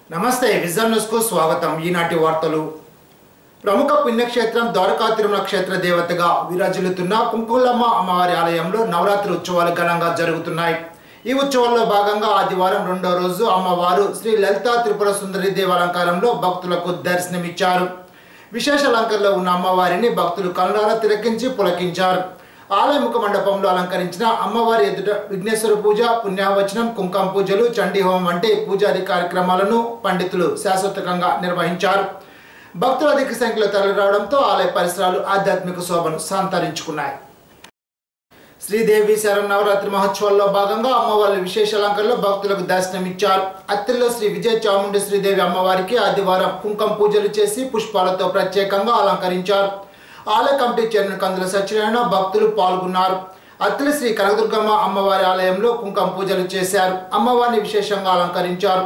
నమస్తే vision news కు స్వాగతం ఈనాటి వార్తలు ప్రముఖ పుణ్యక్షేత్రం ద్వారకా తిరుమల క్షేత్ర దేవతగా విరాజిల్లుతున్న కుంకులమ్మ అమ్మవారి ఆలయంలో నవరాత్రి ఉత్సవాలు ఘనంగా జరుగుతున్నాయి ఈ ఉత్సవాల్లో భాగంగా ఆదివారం రెండో రోజు అమ్మవారు శ్రీ లలితా త్రిపుర సుందరి దేవాలంకారంలో భక్తులకు దర్శనమిచ్చారు విశేష అలంకరణలో ఉన్న అమ్మవారిని భక్తులు కనులారా తిలకించి పులకించారు ఆలయ ముఖ మండపంలో అలంకరించిన అమ్మవారి ఎదుట విఘ్నేశ్వర పూజ పుణ్యావచనం కుంకం పూజలు చండీ హోమం వంటి పూజాది కార్యక్రమాలను పండితులు శాశ్వతంగా నిర్వహించారు భక్తులు అధిక సంఖ్యలో తరలిరావడంతో ఆలయ పరిసరాలు ఆధ్యాత్మిక శోభను సంతరించుకున్నాయి శ్రీదేవి శరన్నవరాత్రి మహోత్సవాల్లో భాగంగా అమ్మవారి విశేష అలంకరణలో భక్తులకు దర్శనమిచ్చారు అత్తిల్లో శ్రీ విజయ చాముండి శ్రీదేవి అమ్మవారికి ఆదివారం కుంకం పూజలు చేసి పుష్పాలతో ప్రత్యేకంగా అలంకరించారు ఆలయ కమిటీ చైర్మన్ కందుల సత్యనారాయణ భక్తులు పాల్గొన్నారు అత్తిలి శ్రీ కనకదుర్గమ్మ అమ్మవారి ఆలయంలో కుంకం పూజలు చేశారు అమ్మవారిని విశేషంగా అలంకరించారు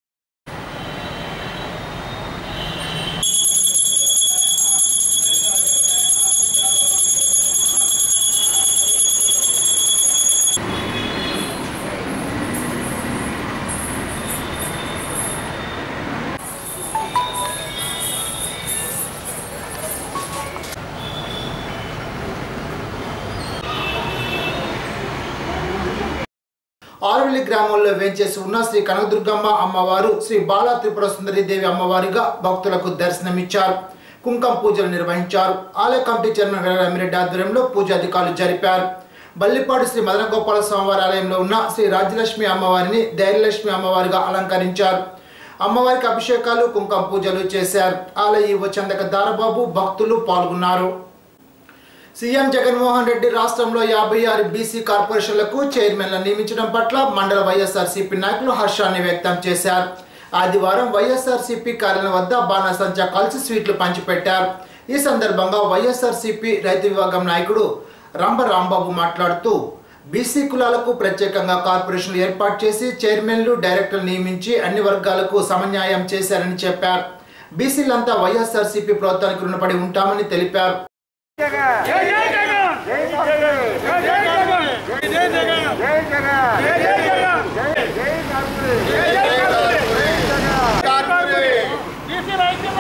ఆరువల్లి గ్రామంలో వేంచేసి ఉన్న శ్రీ కనకదుర్గమ్మ అమ్మవారు శ్రీ బాలా త్రిపుర సుందరి దేవి అమ్మవారిగా భక్తులకు దర్శనమిచ్చారు కుంకం పూజలు నిర్వహించారు ఆలయ కమిటీ చైర్మన్ వీరరామిరెడ్డి ఆధ్వర్యంలో పూజాధికారులు జరిపారు బల్లిపాడు శ్రీ మదన గోపాల స్వామివారి ఆలయంలో ఉన్న శ్రీ రాజ్యలక్ష్మి అమ్మవారిని ధైర్యలక్ష్మి అమ్మవారిగా అలంకరించారు అమ్మవారికి అభిషేకాలు కుంకం పూజలు చేశారు ఆలయ ఈవో చందక దారబాబు భక్తులు పాల్గొన్నారు సీఎం జగన్మోహన్ రెడ్డి రాష్ట్రంలో యాభై ఆరు బీసీ కార్పొరేషన్లకు చైర్మన్లను నియమించడం పట్ల మండల వైఎస్ఆర్సీపీ నాయకులు హర్షాన్ని వ్యక్తం చేశారు ఆదివారం వైఎస్ఆర్సీపీ కార్యాలయం వద్ద బాణసంచా కలిసి స్వీట్లు పంచిపెట్టారు ఈ సందర్భంగా వైఎస్ఆర్సీపీ రైతు విభాగం నాయకుడు రంభ రాంబాబు మాట్లాడుతూ బీసీ కులాలకు ప్రత్యేకంగా కార్పొరేషన్లు ఏర్పాటు చేసి చైర్మన్లు డైరెక్టర్లు నియమించి అన్ని వర్గాలకు సమన్యాయం చేశారని చెప్పారు బీసీలంతా వైఎస్ఆర్సీపీ ప్రోత్సాహానికి రుణపడి ఉంటామని తెలిపారు జై జై జగన్ జై జగన్ జై జై జగన్ జై జై జగన్ జై జగన్ జై జై జగన్ జై జై కాంగ్రెస్ జై జై కాంగ్రెస్ కాంగ్రెస్ బీసీ రైతుల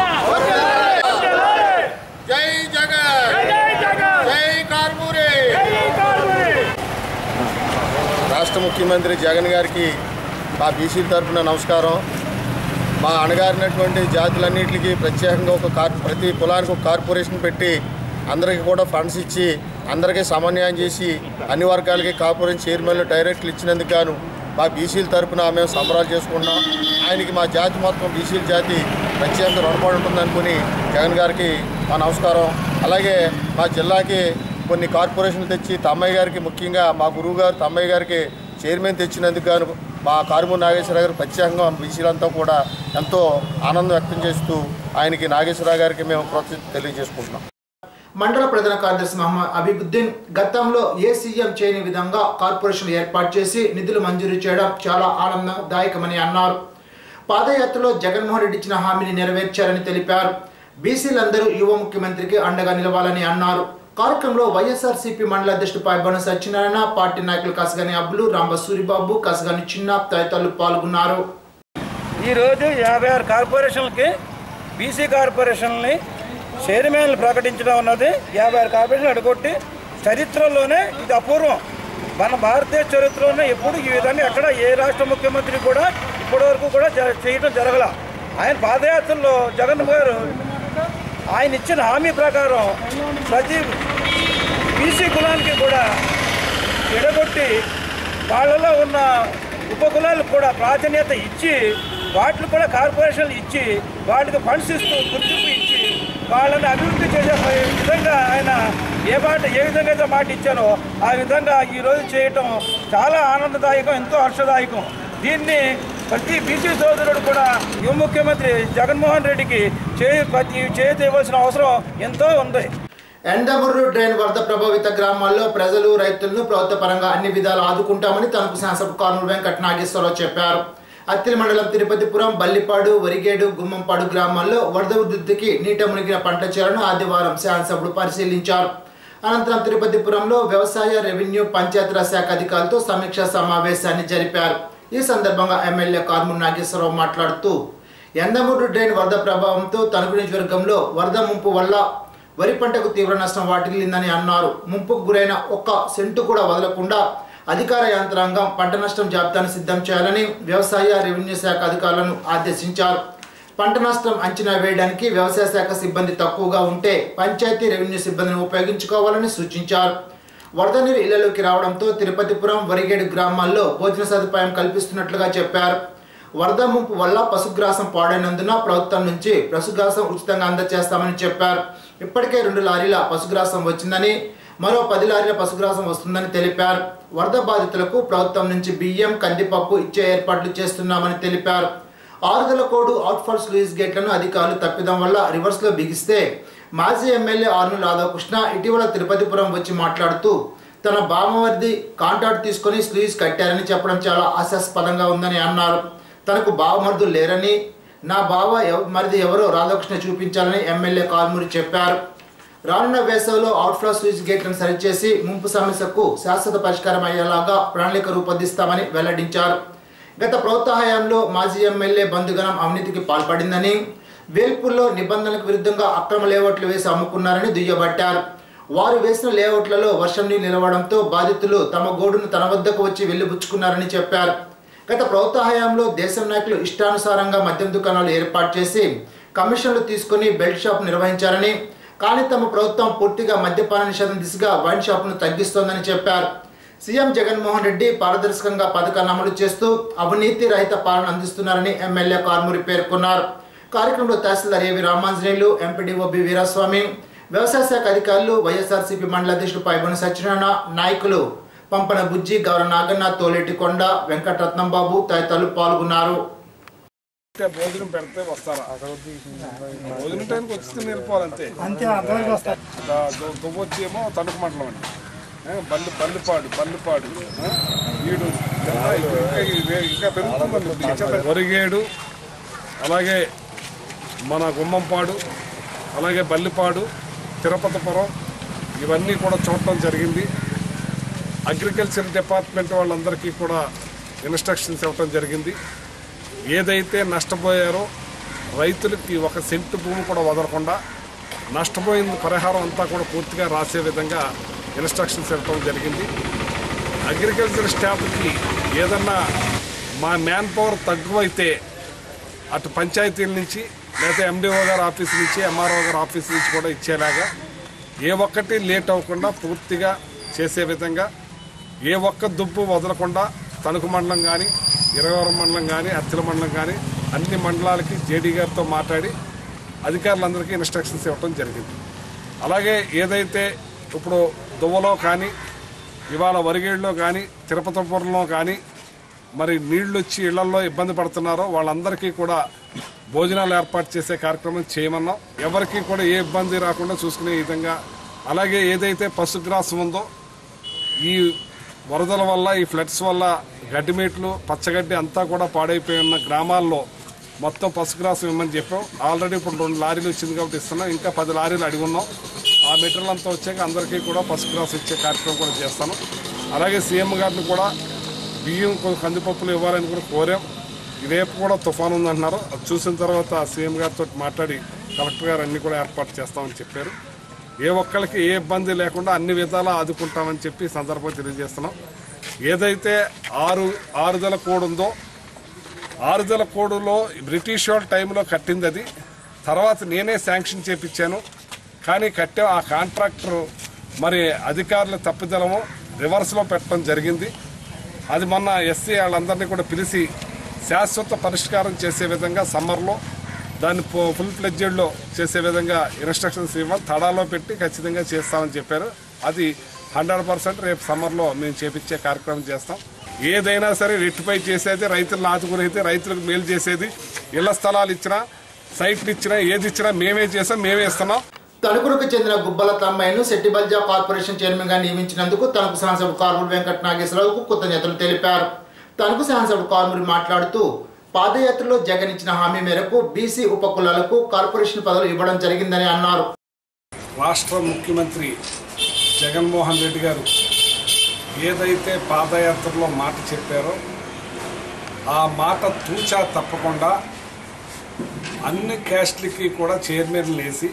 జై జగన్ జై జై జగన్ జై కార్పూరే జై జై కాంగ్రెస్ రాష్ట్ర ముఖ్యమంత్రి జగన్ గారికి మా బీసీ తరఫున నమస్కారం మా అణగారినటువంటి జాతులన్నింటికి ప్రత్యేకంగా ఒక కార్ ప్రతి కులానికి ఒక కార్పొరేషన్ పెట్టి అందరికీ కూడా ఫండ్స్ ఇచ్చి అందరికీ సమన్వయం చేసి అన్ని వర్గాలకి కార్పొరేషన్ చైర్మన్లు డైరెక్టర్లు ఇచ్చినందుకు గాను మా బీసీల తరఫున మేము సంబరాలు చేసుకున్నాం ఆయనకి మా జాతి మొత్తం బీసీల జాతి ప్రత్యేకంగా రుణపడి ఉంటుంది అనుకుని జగన్ గారికి మా నమస్కారం అలాగే మా జిల్లాకి కొన్ని కార్పొరేషన్లు తెచ్చి తమ్మయ్య గారికి ముఖ్యంగా మా గురువు గారు తమ్మయ్య గారికి చైర్మన్ తెచ్చినందుకు గాను మా కారుమూరి నాగేశ్వరరావు గారు ప్రత్యేకంగా బీసీలంతా కూడా ఎంతో ఆనందం వ్యక్తం చేస్తూ ఆయనకి నాగేశ్వరరావు గారికి మేము కృతజ్ఞత తెలియజేసుకుంటున్నాం మండల ప్రధాన కార్యదర్శి మహమ్మద్ అబీబుద్దీన్ గతంలో ఏ సీఎం చేయని విధంగా కార్పొరేషన్లు ఏర్పాటు చేసి నిధులు మంజూరు చేయడం చాలా ఆనందదాయకమని అన్నారు పాదయాత్రలో జగన్మోహన్ రెడ్డి ఇచ్చిన హామీని నెరవేర్చారని తెలిపారు బీసీలందరూ యువ ముఖ్యమంత్రికి అండగా నిలవాలని అన్నారు కార్యక్రమంలో వైఎస్ఆర్సీపీ మండల అధ్యక్షుడు పాయబోన సత్యనారాయణ పార్టీ నాయకులు కసగాని అబ్బులు రాంబ సూరిబాబు కసగాని చిన్న తదితరులు పాల్గొన్నారు ఈరోజు యాభై ఆరు కార్పొరేషన్లకి బీసీ కార్పొరేషన్ని చైర్మన్లు ప్రకటించడం అన్నది యాభై ఆరు కార్పొరేషన్లు అడగొట్టి చరిత్రలోనే ఇది అపూర్వం మన భారతదేశ చరిత్రలోనే ఎప్పుడు ఈ విధంగా ఎక్కడ ఏ రాష్ట్ర ముఖ్యమంత్రి కూడా ఇప్పటివరకు కూడా జ- చేయడం జరగల ఆయన పాదయాత్రలో జగన్ గారు ఆయన ఇచ్చిన హామీ ప్రకారం ప్రతి బీసీ కులానికి కూడా విడగొట్టి వాళ్ళలో ఉన్న ఉపకులాలకు కూడా ప్రాధాన్యత ఇచ్చి వాటిని కూడా కార్పొరేషన్లు ఇచ్చి వాటికి ఫండ్స్ ఇస్తూ గుర్తింపు ఇచ్చి వాళ్ళని అభివృద్ధి చేసే విధంగా ఆయన ఏ మాట ఏ విధంగా అయితే మాట ఇచ్చారో ఆ విధంగా ఈరోజు చేయటం చాలా ఆనందదాయకం ఎంతో హర్షదాయకం దీన్ని ప్రతి బీసీ సోదరుడు కూడా యువ ముఖ్యమంత్రి జగన్మోహన్ రెడ్డికి చేయి ప్రతి చేతి ఇవ్వాల్సిన అవసరం ఎంతో ఉంది ఎండమూరు డ్రైన్ వరద ప్రభావిత గ్రామాల్లో ప్రజలు రైతులను ప్రభుత్వ పరంగా అన్ని విధాలు ఆదుకుంటామని తనకు శాసన కార్నూలు వెంకట నాగేశ్వరరావు చెప్పారు అత్తిలి మండలం తిరుపతిపురం బల్లిపాడు వరిగేడు గుమ్మంపాడు గ్రామాల్లో వరద ఉధృతికి నీట మునిగిన పంట చేలను ఆదివారం శాసనసభ్యుడు పరిశీలించారు అనంతరం తిరుపతిపురంలో వ్యవసాయ రెవెన్యూ పంచాయతీరాజ్ శాఖ అధికారులతో సమీక్షా సమావేశాన్ని జరిపారు ఈ సందర్భంగా ఎమ్మెల్యే కార్మూర్ నాగేశ్వరరావు మాట్లాడుతూ ఎండమూరు డ్రైన్ వరద ప్రభావంతో తణుకు నియోజకవర్గంలో వరద ముంపు వల్ల వరి పంటకు తీవ్ర నష్టం వాటిల్లిందని అన్నారు ముంపుకు గురైన ఒక్క సెంటు కూడా వదలకుండా అధికార యంత్రాంగం పంట నష్టం జాబితాను సిద్ధం చేయాలని వ్యవసాయ రెవెన్యూ శాఖ అధికారులను ఆదేశించారు పంట నష్టం అంచనా వేయడానికి వ్యవసాయ శాఖ సిబ్బంది తక్కువగా ఉంటే పంచాయతీ రెవెన్యూ సిబ్బందిని ఉపయోగించుకోవాలని సూచించారు వరద నీరు ఇళ్లలోకి రావడంతో తిరుపతిపురం వరిగేడు గ్రామాల్లో భోజన సదుపాయం కల్పిస్తున్నట్లుగా చెప్పారు వరద ముంపు వల్ల పశుగ్రాసం పాడైనందున ప్రభుత్వం నుంచి పశుగ్రాసం ఉచితంగా అందజేస్తామని చెప్పారు ఇప్పటికే రెండు లారీల పశుగ్రాసం వచ్చిందని మరో పది లారీల పశుగ్రాసం వస్తుందని తెలిపారు వరద బాధితులకు ప్రభుత్వం నుంచి బియ్యం కందిపప్పు ఇచ్చే ఏర్పాట్లు చేస్తున్నామని తెలిపారు ఆరుదల కోడు అవుట్ఫాల్ స్లూయిస్ గేట్లను అధికారులు తప్పిదం వల్ల రివర్స్లో బిగిస్తే మాజీ ఎమ్మెల్యే ఆర్ను రాధాకృష్ణ ఇటీవల తిరుపతిపురం వచ్చి మాట్లాడుతూ తన బామవర్ది కాంట్రాక్ట్ తీసుకొని స్లూయిస్ కట్టారని చెప్పడం చాలా ఆశాస్పదంగా ఉందని అన్నారు తనకు బావమరుదులు లేరని నా బావ ఎవ- మరిది ఎవరో రాధాకృష్ణ చూపించాలని ఎమ్మెల్యే కాల్మూరి చెప్పారు రానున్న వేసవిలో అవుట్ఫ్లో స్విచ్ గేట్లను సరిచేసి ముంపు సమస్యకు శాశ్వత పరిష్కారం అయ్యేలాగా ప్రణాళిక రూపొందిస్తామని వెల్లడించారు గత ప్రభుత్వ హయాంలో మాజీ ఎమ్మెల్యే బంధుగణం అవినీతికి పాల్పడిందని వేల్పూర్లో నిబంధనలకు విరుద్ధంగా అక్రమ లేఅవుట్లు వేసి అమ్ముకున్నారని దుయ్యబట్టారు వారు వేసిన లేఅవుట్లలో వర్షం నీరు నిలవడంతో బాధితులు తమ గోడును తన వద్దకు వచ్చి వెళ్లిబుచ్చుకున్నారని చెప్పారు గత ప్రభుత్వ హయాంలో దేశం నాయకులు ఇష్టానుసారంగా మద్యం దుకాణాలు ఏర్పాటు చేసి కమిషన్లు తీసుకుని బెల్ట్ షాప్ నిర్వహించారని కానీ తమ ప్రభుత్వం పూర్తిగా మద్యపాన నిషేధం దిశగా వైన్ షాపును తగ్గిస్తోందని చెప్పారు సీఎం జగన్మోహన్ రెడ్డి పారదర్శకంగా పథకాన్ని అమలు చేస్తూ అవినీతి రహిత పాలన అందిస్తున్నారని ఎమ్మెల్యే కార్మూరి పేర్కొన్నారు కార్యక్రమంలో తహసీల్దార్ ఏవి రామాంజనేయులు ఎంపీడీఓ బి వీరాస్వామి వ్యవసాయ శాఖ అధికారులు వైఎస్ఆర్సీపీ మండల అధ్యక్షుడు పైబొని సత్యనారాయణ నాయకులు పంపన బుజ్జి గౌర నాగన్న తోలేటి కొండ వెంకటరత్నం బాబు తదితరులు పాల్గొన్నారు అంటే భోజనం పెడితే వస్తారా భోజనం టైంకి వచ్చి వెళ్ళిపోవాలంతే అంతే అర్థమైకి వస్తారు దువ్వొచ్చి ఏమో తణుకు మండలం అండి ఆ, బల్లి బల్లిపాడు బల్లిపాడు ఆ, వీడు ఇంకా ఇంకా ఇది- ఇంకా పెరుగుతుందండి ఇది ఇంకా పెరుగు- వరిగేడు అలాగే మన గుమ్మంపాడు అలాగే బల్లిపాడు తిరుపతిపురం ఇవన్నీ కూడా చూడటం జరిగింది అగ్రికల్చర్ డిపార్ట్మెంట్ వాళ్ళందరికీ కూడా ఇన్స్ట్రక్షన్స్ ఇవ్వటం జరిగింది ఏదైతే నష్టపోయారో రైతులకి ఒక సెంటు భూమి కూడా వదలకుండా నష్టపోయిన పరిహారం అంతా కూడా పూర్తిగా రాసే విధంగా ఇన్స్ట్రక్షన్స్ ఇవ్వడం జరిగింది అగ్రికల్చర్ స్టాఫ్కి ఏదన్నా మా మ్యాన్ పవర్ తక్కువైతే అటు పంచాయతీల నుంచి లేదా ఎండిఓ గారి ఆఫీస్ నుంచి ఎంఆర్ఓ గారి ఆఫీస్ నుంచి కూడా ఇచ్చేలాగా ఏ ఒక్కటి లేట్ అవ్వకుండా పూర్తిగా చేసే విధంగా ఏ ఒక్క దుబ్బు వదలకుండా తణుకు మండలం కానీ ఇరవరం మండలం కానీ అత్తిల మండలం కానీ అన్ని మండలాలకి జేడీ గారితో మాట్లాడి అధికారులందరికీ ఇన్స్ట్రక్షన్స్ ఇవ్వడం జరిగింది అలాగే ఏదైతే ఇప్పుడు దువ్వలో కానీ ఇవాళ వరిగేడులో కానీ తిరుపతిపురంలో కానీ మరి నీళ్లు వచ్చి ఇళ్లలో ఇబ్బంది పడుతున్నారో వాళ్ళందరికీ కూడా భోజనాలు ఏర్పాటు చేసే కార్యక్రమం చేయమన్నాం ఎవరికి కూడా ఏ ఇబ్బంది రాకుండా చూసుకునే విధంగా అలాగే ఏదైతే పశుగ్రాసం ఉందో ఈ వరదల వల్ల ఈ ఫ్లడ్స్ వల్ల గడ్డిమేట్లు పచ్చగడ్డి అంతా కూడా పాడైపోయి ఉన్న గ్రామాల్లో మొత్తం పశుగ్రాసం ఇవ్వమని చెప్పాం ఆల్రెడీ ఇప్పుడు రెండు లారీలు వచ్చింది కాబట్టి ఇస్తున్నాం ఇంకా పది లారీలు అడిగి ఉన్నాం ఆ మెటీరియల్ అంతా వచ్చాక అందరికీ కూడా పశుగ్రాసం ఇచ్చే కార్యక్రమం కూడా చేస్తాను అలాగే సీఎం గారిని కూడా బియ్యం కొ- కందిపప్పులు ఇవ్వాలని కూడా కోరాం రేపు కూడా తుఫాను ఉందంటున్నారు అది చూసిన తర్వాత సీఎం గారితో మాట్లాడి కలెక్టర్ గారు అన్ని కూడా ఏర్పాటు చేస్తామని చెప్పారు ఏ ఒక్కరికి ఏ ఇబ్బంది లేకుండా అన్ని విధాలా ఆదుకుంటామని చెప్పి ఈ సందర్భంగా తెలియజేస్తున్నాం ఏదైతే ఆరు ఆరుదల కోడ్ ఉందో ఆరుదల కోడులో బ్రిటిష్ వాళ్ళ టైంలో కట్టింది అది తర్వాత నేనే శాంక్షన్ చేపించాను కానీ కట్టే ఆ కాంట్రాక్టర్ మరి అధికారుల తప్పిదలము రివర్స్లో పెట్టడం జరిగింది అది మొన్న ఎస్సీ వాళ్ళందరినీ కూడా పిలిచి శాశ్వత పరిష్కారం చేసే విధంగా సమ్మర్లో దాన్ని ఫు- ఫుల్ ఫ్లెడ్జెడ్లో చేసే విధంగా ఇన్స్ట్రక్షన్స్ ఇవ్వం తడాలో పెట్టి ఖచ్చితంగా చేస్తామని చెప్పారు అది హండ్రెడ్ పర్సెంట్ రేపు సమ్మర్లో మేము చేపించే కార్యక్రమం చేస్తాం ఏదైనా సరే రెట్టిఫై చేసేది రైతులను ఆదుకునేది రైతులకు మేలు చేసేది ఇళ్ల స్థలాలు ఇచ్చినా సైట్లు ఇచ్చినా ఏది ఇచ్చినా మేమే చేసాం మేమే ఇస్తున్నాం తణుకులకు చెందిన గుబ్బల తమ్మాయిను శెట్టిబల్జా కార్పొరేషన్ చైర్మన్ గా నియమించినందుకు తణుకు శాసనసభ కార్మూరి వెంకట నాగేశ్వరరావుకు కృతజ్ఞతలు తెలిపారు తణుకు శాసనసభ కార్మూరి మాట్లాడుతూ పాదయాత్రలో జగన్ ఇచ్చిన హామీ మేరకు బీసీ ఉపకులాలకు కార్పొరేషన్ పదవులు ఇవ్వడం జరిగిందని అన్నారు రాష్ట్ర ముఖ్యమంత్రి జగన్మోహన్ రెడ్డి గారు ఏదైతే పాదయాత్రలో మాట చెప్పారో ఆ మాట తూచా తప్పకుండా అన్ని క్యాస్ట్లకి కూడా చైర్మన్లు వేసి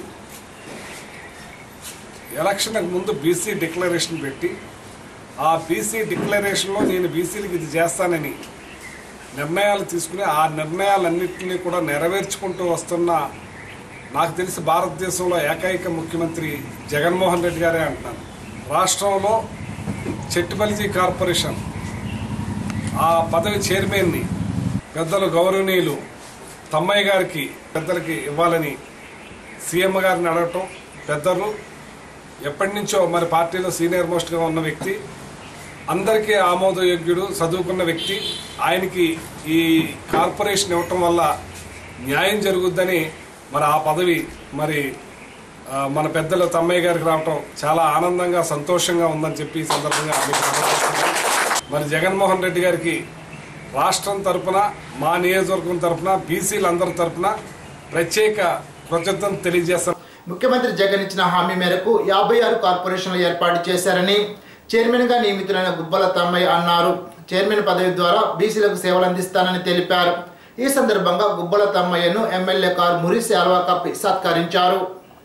ఎలక్షన్కి ముందు బీసీ డిక్లరేషన్ పెట్టి ఆ బీసీ డిక్లరేషన్లో నేను బీసీలకు ఇది చేస్తానని నిర్ణయాలు తీసుకుని ఆ నిర్ణయాలన్నింటినీ కూడా నెరవేర్చుకుంటూ వస్తున్న నాకు తెలిసి భారతదేశంలో ఏకైక ముఖ్యమంత్రి జగన్మోహన్ రెడ్డి గారే అంటున్నాను రాష్ట్రంలో చెట్టుపల్లి కార్పొరేషన్ ఆ పదవి చైర్మన్ని పెద్దలు గౌరవనీయులు తమ్మయ్య గారికి పెద్దలకి ఇవ్వాలని సీఎం గారిని అడగటం పెద్దలు ఎప్పటి నుంచో మరి పార్టీలో సీనియర్ మోస్ట్గా ఉన్న వ్యక్తి అందరికీ ఆమోదయోగ్యుడు చదువుకున్న వ్యక్తి ఆయనకి ఈ కార్పొరేషన్ ఇవ్వటం వల్ల న్యాయం జరుగుద్దని మరి ఆ పదవి మరి ఆ, మన పెద్దలు తమ్మయ్య గారికి రావటం చాలా ఆనందంగా సంతోషంగా ఉందని చెప్పి ఈ సందర్భంగా మీకు తెలియజేస్తున్నాను. మరి జగన్మోహన్ రెడ్డి గారికి రాష్ట్రం తరపున మా నియోజకవర్గం తరపున బీసీలందరి తరపున ప్రత్యేక కృతజ్ఞతలు తెలియజేస్తాను ముఖ్యమంత్రి జగన్ ఇచ్చిన హామీ మేరకు యాభై ఆరు కార్పొరేషన్లు ఏర్పాటు చేశారని చైర్మన్గా నియమితులైన గుబ్బల తమ్మయ్య అన్నారు చైర్మన్ పదవి ద్వారా బీసీలకు సేవలు అందిస్తానని తెలిపారు ఈ సందర్భంగా గుబ్బల తమ్మయ్యను ఎమ్మెల్యే కారు మురిసి అల్వా కప్పి సత్కరించారు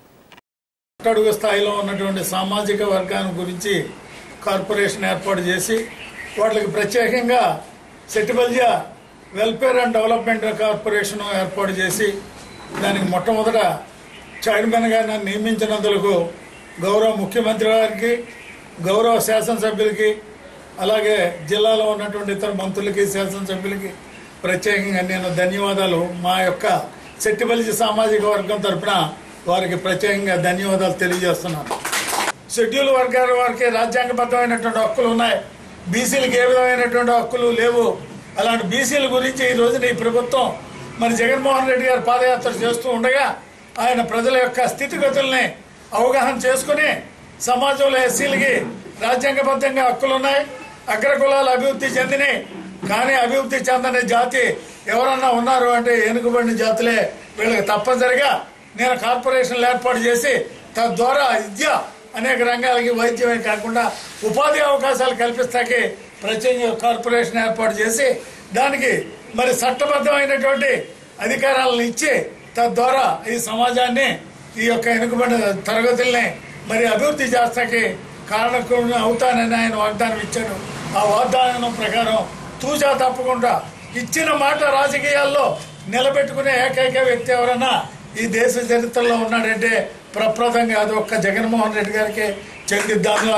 అట్టడుగు స్థాయిలో ఉన్నటువంటి సామాజిక వర్గాన్ని గురించి కార్పొరేషన్ ఏర్పాటు చేసి వాళ్ళకి ప్రత్యేకంగా Settibalija welfare and development corporation ఏర్పాటు చేసి దానికి మొట్టమొదట చైర్మన్గా నన్ను నియమించినందుకు గౌరవ ముఖ్యమంత్రి గారికి గౌరవ శాసనసభ్యులకి అలాగే జిల్లాలో ఉన్నటువంటి ఇతర మంత్రులకి శాసనసభ్యులకి ప్రత్యేకంగా నేను ధన్యవాదాలు మా యొక్క సెట్టిబలిజి సామాజిక వర్గం తరపున వారికి ప్రత్యేకంగా ధన్యవాదాలు తెలియజేస్తున్నాను షెడ్యూల్ వర్గాల వారికి రాజ్యాంగబద్ధమైనటువంటి హక్కులు ఉన్నాయి బీసీలకు ఏ విధమైనటువంటి హక్కులు లేవు అలాంటి బీసీల గురించి ఈ రోజున ఈ ప్రభుత్వం మరి జగన్మోహన్ రెడ్డి గారు పాదయాత్ర చేస్తూ ఉండగా ఆయన ప్రజల యొక్క స్థితిగతుల్ని అవగాహన చేసుకుని సమాజంలో ఎస్సీలకి రాజ్యాంగబద్ధంగా హక్కులు ఉన్నాయి అగ్రకులాలు అభివృద్ధి చెందినాయి కానీ అభివృద్ధి చెందని జాతి ఎవరన్నా ఉన్నారు అంటే వెనుకబడిన జాతులే వీళ్ళకి తప్పనిసరిగా నేను కార్పొరేషన్లు ఏర్పాటు చేసి తద్వారా విద్య అనేక రంగాలకి వైద్యమే కాకుండా ఉపాధి అవకాశాలు కల్పిస్తాకి ప్రత్యేక కార్పొరేషన్ ఏర్పాటు చేసి దానికి మరి చట్టబద్ధమైనటువంటి అధికారాలను ఇచ్చి తద్వారా ఈ సమాజాన్ని ఈ యొక్క వెనుకబడిన తరగతుల్ని మరి అభివృద్ధి చేస్తాకి కారణం అవుతానని ఆయన వాగ్దానం ఇచ్చాడు ఆ వాగ్దానం ప్రకారం తూచా తప్పకుండా ఇచ్చిన మాట రాజకీయాల్లో నిలబెట్టుకునే ఏకైక వ్యక్తి ఎవరన్నా ఈ దేశ చరిత్రలో ఉన్నాడంటే ప్రప్రదంగా అది ఒక్క జగన్మోహన్ రెడ్డి గారికి చెందిద్దాము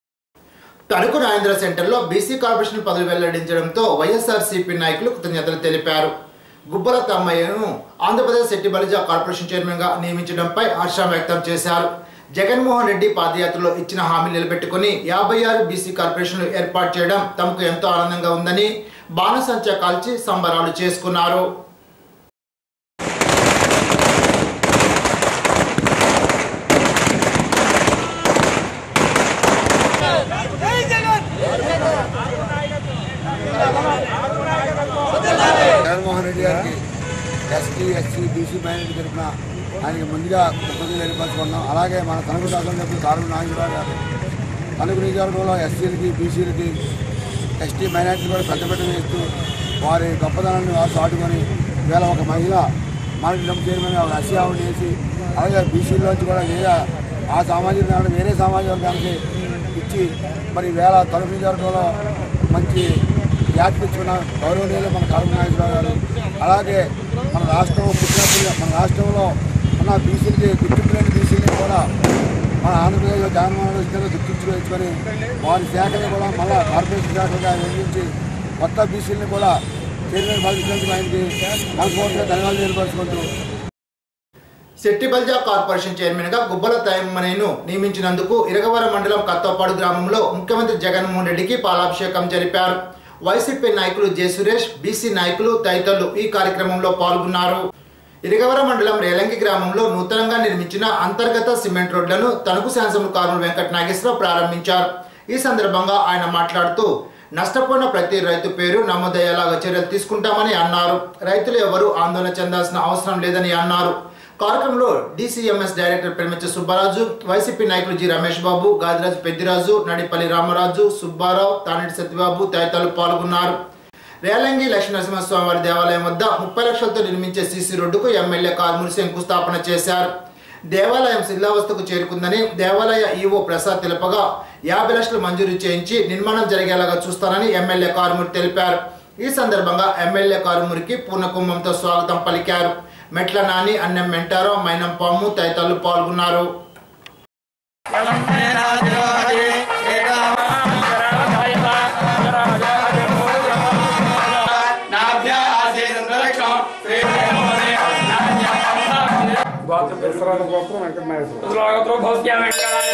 తణుకు నాయంద్ర సెంటర్లో బీసీ కార్పొరేషన్ పదవి వెల్లడించడంతో వైఎస్ఆర్సీపీ నాయకులు కృతజ్ఞతలు తెలిపారు గుబ్బల తమ్మయ్యను ఆంధ్రప్రదేశ్ శెట్టి బలిజా కార్పొరేషన్ చైర్మన్గా నియమించడంపై హర్షం వ్యక్తం చేశారు జగన్మోహన్ రెడ్డి పాదయాత్రలో ఇచ్చిన హామీ నిలబెట్టుకుని యాభై ఆరు బీసీ కార్పొరేషన్లు ఏర్పాటు చేయడం తమకు ఎంతో ఆనందంగా ఉందని బాణసంచా కాల్చి సంబరాలు చేసుకున్నారు జగన్మోహన్ రెడ్డి గారికి ఎస్టీ ఎస్సీ బీసీ మైనారిటీ తరఫున ఆయనకి ముందుగా కృతజ్ఞతలు తెలియపరుచుకున్నాం అలాగే మన తణుకు శాసనసభ్యులు కారుడు నాగేశ్వరరావు గారు తణుకు నియోజకవర్గంలో ఎస్సీలకి బీసీలకి ఎస్టీ మైనారిటీ కూడా పెద్దపీట వేస్తూ వారి గొప్పదనాన్ని వారు చాటుకొని వేళ ఒక మహిళ మార్కెట్ చైర్మన్ ఒక ఎస్సీ ఆవిడ చేసి అలాగే బీసీలోంచి కూడా వేరే ఆ సామాజిక వర్గానికి వేరే సామాజిక వర్గానికి ఇచ్చి మరి వేళ తణుకు నియోజకవర్గంలో మంచి వ్యాపించుకున్న గౌరవనీయులు మన కారుణ నాగేశ్వరరావు గారు అలాగే మన రాష్ట్రం పుట్టినప్పుడు మన రాష్ట్రంలో ఉన్న బీసీలకి గుర్తింపు లేని బీసీలని కూడా మన ఆంధ్రప్రదేశ్లో జగన్మోహన్ రెడ్డి గారు గుర్తించుకొని వారి శాఖని కూడా మళ్ళా కార్పొరేషన్ శాఖగా నిర్మించి కొత్త బీసీలని కూడా చైర్మన్ బాధించినందుకు ఆయనకి మనస్ఫూర్తిగా ధన్యవాదాలు తెలియపరుచుకుంటూ శెట్టి బల్జా కార్పొరేషన్ చైర్మన్ గా గుబ్బల తయమ్మనేను నియమించినందుకు ఇరగవరం మండలం కత్తోపాడు గ్రామంలో ముఖ్యమంత్రి జగన్మోహన్ రెడ్డికి పాలాభిషేకం జరిపారు వైసీపీ నాయకులు జె సురేష్ బీసీ నాయకులు తదితరులు ఈ కార్యక్రమంలో పాల్గొన్నారు ఇరగవరం మండలం రేలంగి గ్రామంలో నూతనంగా నిర్మించిన అంతర్గత సిమెంట్ రోడ్లను తణుకు శాసనసభ కారులు వెంకట నాగేశ్వరరావు ప్రారంభించారు ఈ సందర్భంగా ఆయన మాట్లాడుతూ నష్టపోయిన ప్రతి రైతు పేరు నమోదయ్యేలాగా చర్యలు తీసుకుంటామని అన్నారు రైతులు ఎవరూ ఆందోళన చెందాల్సిన అవసరం లేదని అన్నారు కార్యక్రమంలో DCMS director Perimichcha Subbaraju YCP నాయకులు జి రమేష్ బాబు గాదిరాజు పెద్దిరాజు నడిపల్లి రామరాజు సుబ్బారావు తానేటి సత్యబాబు తదితరులు పాల్గొన్నారు రేలంగి లక్ష్మీనరసింహస్వామి వారి దేవాలయం వద్ద ముప్పై లక్షలతో నిర్మించే సీసీ రోడ్డుకు ఎమ్మెల్యే కారుమూరి శంకుస్థాపన చేశారు దేవాలయం శిథిలావస్థకు చేరుకుందని దేవాలయ ఈవో ప్రసాద్ తెలుపగా యాభై లక్షలు మంజూరు చేయించి నిర్మాణం జరిగేలాగా చూస్తానని ఎమ్మెల్యే కారుమూరి తెలిపారు ఈ సందర్భంగా ఎమ్మెల్యే కారుమూరికి పూర్ణకుంభంతో స్వాగతం పలికారు మెట్ల నాని అన్నం మెంటారో మైనం పాము తదితరులు పాల్గొన్నారు దసరాల గోత్రం వెంకటనాయకుడు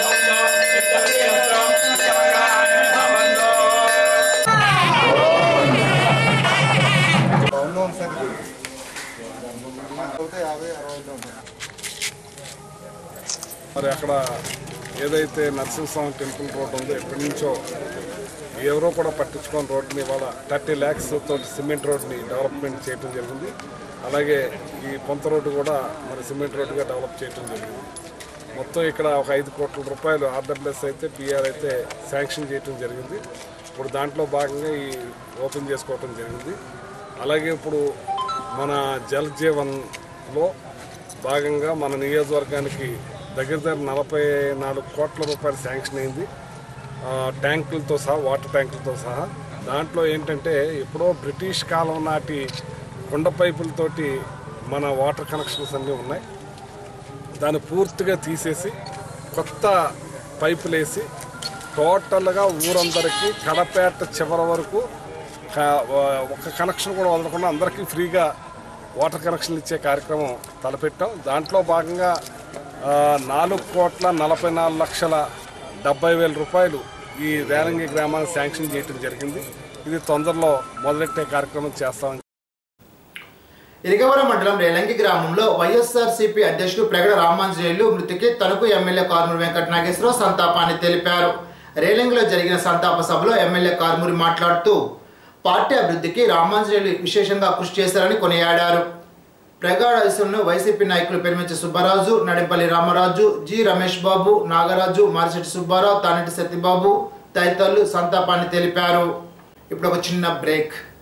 మరి అక్కడ ఏదైతే నరసింహస్వామి టెంపుల్ రోడ్ ఉందో ఎప్పటి నుంచో ఎవరో కూడా పట్టించుకొని రోడ్ని ఇవాళ థర్టీ ల్యాక్స్ తోటి సిమెంట్ రోడ్ని డెవలప్మెంట్ చేయడం జరిగింది అలాగే ఈ పొంత రోడ్డు కూడా మరి సిమెంట్ రోడ్డుగా డెవలప్ చేయడం జరిగింది మొత్తం ఇక్కడ ఒక ఐదు కోట్ల రూపాయలు ఆర్డబ్ల్యూఎస్ అయితే పిఆర్ అయితే శాంక్షన్ చేయడం జరిగింది ఇప్పుడు దాంట్లో భాగంగా ఈ ఓపెన్ చేసుకోవటం జరిగింది అలాగే ఇప్పుడు మన జల్ జీవన్లో భాగంగా మన నియోజకవర్గానికి దగ్గర దగ్గర నలభై నాలుగు కోట్ల రూపాయలు శాంక్షన్ అయింది ఆ, ట్యాంకులతో సహా వాటర్ ట్యాంకులతో సహా దాంట్లో ఏంటంటే ఎప్పుడో బ్రిటిష్ కాలం నాటి కుండ పైపులతోటి మన వాటర్ కనెక్షన్స్ అన్నీ ఉన్నాయి దాన్ని పూర్తిగా తీసేసి కొత్త పైపులు వేసి టోటల్గా ఊరందరికీ కడపేట చివరి వరకు క- ఒక కనెక్షన్ కూడా వదలకుండా అందరికీ ఫ్రీగా వాటర్ కనెక్షన్లు ఇచ్చే కార్యక్రమం తలపెట్టాం దాంట్లో భాగంగా ఆ, నాలుగు కోట్ల నలభై నాలుగు లక్షల డెబ్బై వేల రూపాయలు ఈ రేలంగి గ్రామానికి శాంక్షన్ చేయడం జరిగింది ఇది తొందరలో మొదలెట్టే కార్యక్రమం చేస్తామని ఇరిగవరం మండలం రేలంగి గ్రామంలో వైఎస్ఆర్ సిపి అధ్యక్షుడు ప్రగడ రామాంజనేయులు మృతికి తణుకు ఎమ్మెల్యే కారుమూరి వెంకట నాగేశ్వరరావు సంతాపాన్ని తెలిపారు రేలంగిలో జరిగిన సంతాప సభలో ఎమ్మెల్యే కారుమూరి మాట్లాడుతూ పార్టీ అభివృద్ధికి రామాంజనేయులు విశేషంగా కృషి చేశారని కొనియాడారు ప్రగాఢను వైసీపీ నాయకులు పెరిమించి సుబ్బరాజు నడింపల్లి రామరాజు జి రమేష్ బాబు నాగరాజు మారిశెట్టి సుబ్బారావు తానటి సత్యబాబు తదితరులు సంతాపాన్ని తెలిపారు ఇప్పుడు ఒక చిన్న బ్రేక్